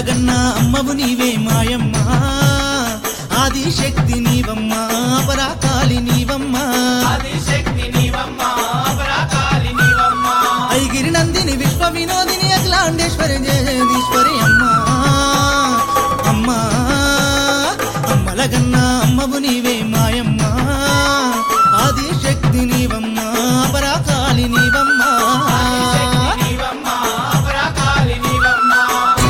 అమ్మలగన్న అమ్మవు నీవే మాయమ్మ ఆది శక్తి నీవమ్మా పరాకాలి నీవమ్మా ఆదిశక్తి నీవమ్మా పరాకాలి నీవమ్మా ఐగిరి నందిని విశ్వ వినోదిని అఖిలాండేశ్వరి జగదీశ్వరి అమ్మా అమ్మా అమ్మలగన్న అమ్మవు నీవే మాయమ్మ ఆది శక్తి నీవమ్మా పరాకాలి నీవమ్మా ఆదిశక్తి నీవమ్మా పరాకాలి నీవమ్మా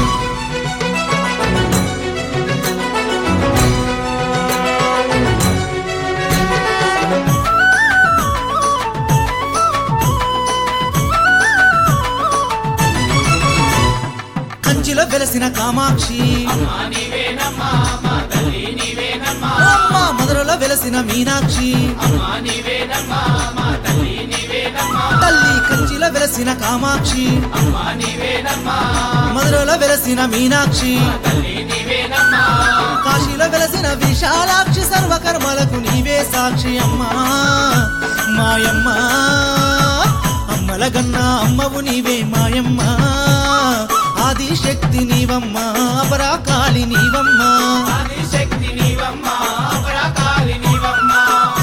కంచిలో వెలసిన కామాక్షి అమ్మా నీవేనమ్మా మా తల్లి నీవేనమ్మా అమ్మ మధురలో వెలసిన మీనాక్షి అమ్మా నీవేనమ్మా మా తల్లి నీవేనమ్మా తల్లి కంచిలో వెలసిన కామాక్షి అమ్మా నీవేనమ్మా మధురలో వెలసిన మీనాక్షి తల్లి నీవేనమ్మా కాశీలో వెలసిన విశాలాక్షి సర్వకర్మలకు నీవే సాక్షి అమ్మా మాయమ్మ అమ్మల గన్న అమ్మవు నీవే మాయమ్మ ఆది శక్తి నీవమ్మ పరాకాలి నీవమ్మ ఆదిశక్తి నీవమ్మా పరాకాలి నీవమ్మా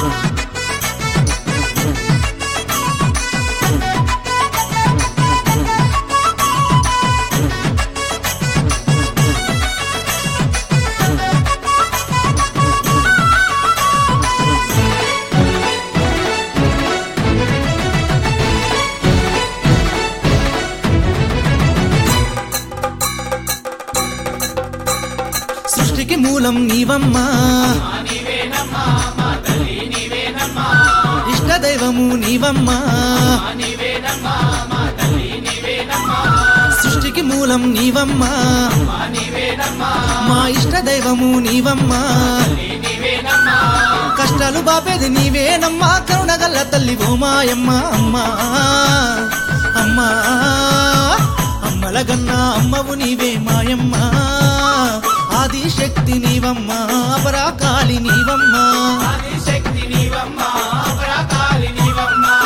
సృష్టికి మూలం నీవమ్మ మా నీవేనమ్మా మా తల్లి నీవేనమ్మా ఇష్ట దైవము నీవమ్మ మా నీవేనమ్మా మా తల్లి నీవేనమ్మా సృష్టికి మూలం నీవమ్మ మా నీవేనమ్మా మా ఇష్ట దైవము నీవమ్మ తల్లి నీవేనమ్మా కష్టాలు బాపేది నీవేనమ్మా కరుణగల్ల తల్లి ఓ మాయమ్మ అమ్మా అమ్మా అమ్మల గన్న అమ్మవు నీవే మాయమ్మ ఆది శక్తి నీవమ్మా పరాకాలి నీవమ్మా ఆదిశక్తి నీవమ్మా పరాకాలి నీవమ్మా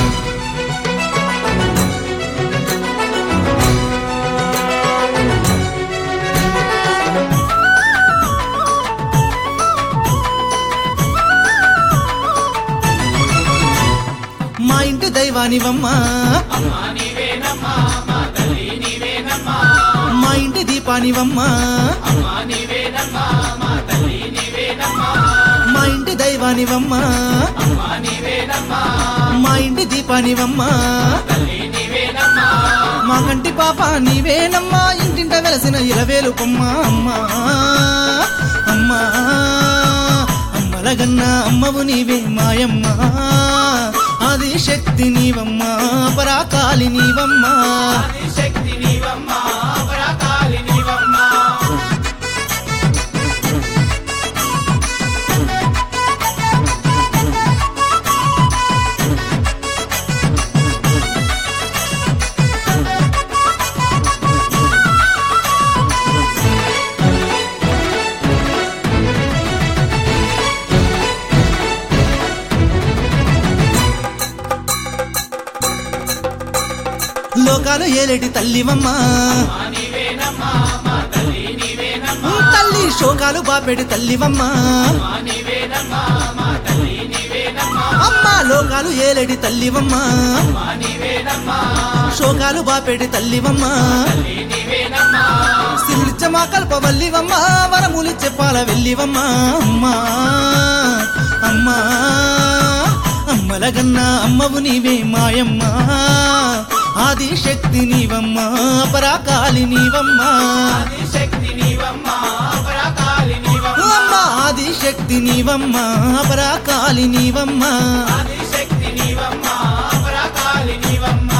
మా ఇంటి దైవానివమ్మా అమ్మా నీవేనమ్మా మా తల్లి నీవేనమ్మా మా ఇంటి దీపానివమ్మా అమ్మా నీవేనమ్మా మా తల్లి నీవేనమ్మా మా ఇంటి దైవానివమ్మా అమ్మా నీవేనమ్మా మా ఇంటి దీపానివమ్మా తల్లి నీవేనమ్మా మా కంటి పాప నీవేనమ్మా ఇంటింట వెలసిన ఇలవేలు కొమ్మ అమ్మా అమ్మా అమ్మలగన్న అమ్మవు నీవే మాయమ్మ ఆది శక్తి నీవమ్మా పరాకాలి నీవమ్మా ఆదిశక్తి నీవమ్మా పరాకాలి నీవమ్మా లోకాలు ఏలేటి తల్లివమ్మా మా నీవేనమ్మా మా తల్లి నీవేనమ్మా తల్లి శోకాలు బాపెడి తల్లివమ్మా మా నీవేనమ్మా మా తల్లి నీవేనమ్మా అమ్మ లోకాలు ఏలేటి తల్లివమ్మా మా నీవేనమ్మా శోకాలు బాపెడి తల్లివమ్మా తల్లి నీవేనమ్మా సిరులిచ్చ మా కల్పవల్లివమ్మా వరములిచ్చే పాల వెళ్ళివమ్మా అమ్మా అమ్మా అమ్మలగన్న అమ్మవు నీవే మాయమ్మ ఆది శక్తి నీవమ్మా పరాకాలి నీవమ్మా ఆదిశక్తి నీవమ్మా పరాకాలి నీవమ్మా అమ్మ ఆది శక్తి నీవమ్మా పరాకాలి నీవమ్మా ఆదిశక్తి నీవమ్మా పరాకాలి నీవమ్మా